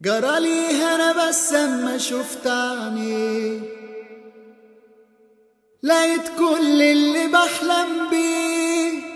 جرالي هنا بس اما شفت عينيه لقيت كل اللي بحلم بيه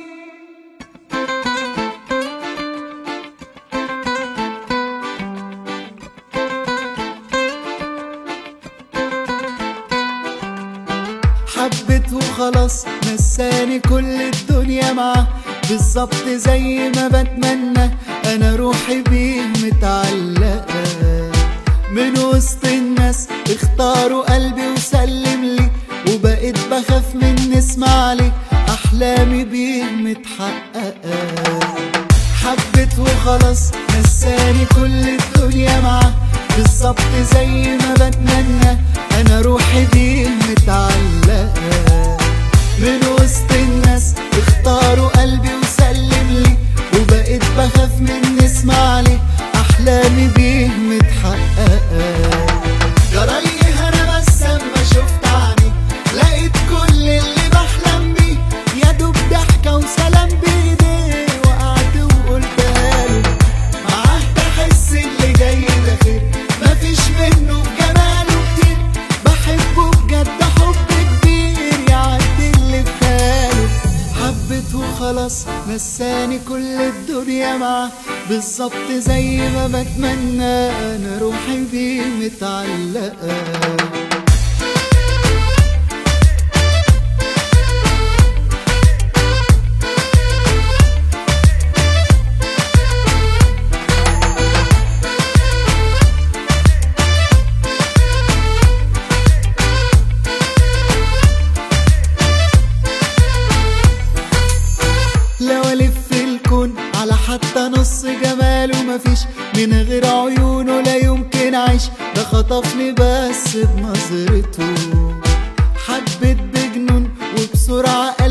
حبيت وخلاص نساني كل الدنيا معاه بالظبط زي ما بتمنى انا روحي بيه متعلقة من وسط الناس اختاروا قلبي وسلم لي وبقيت بخاف من اسمع لي احلامي بيه متحققة حبيت وخلاص نساني كل الدنيا معاه بالظبط زي ما بتمنى انا روحي بيه متعلقة من وسط الناس اختاروا قلبي وسلم لي وبقيت بخاف من اسمع لي احلامي بيه متحققة جرالي انا بس اما شفت عني لقيت كل اللي بحلم بيه يا دوب ضحكة وسلام بايديه وقعت وقلتها له معاه بحس اللي جاي ده خير مفيش منه في جماله كتير بحبه بجد حب كبير يعدي اللي في خياله حبيت وخلاص نساني كل الدنيا معاه بالظبط زي ما بتمنى انا روحي بيه متعلقه لو الف الكون على حتى نص جماله مفيش من غير عيونه لا يمكن اعيش ده خطفني بس بنظرته حبيت بجنون وبسرعة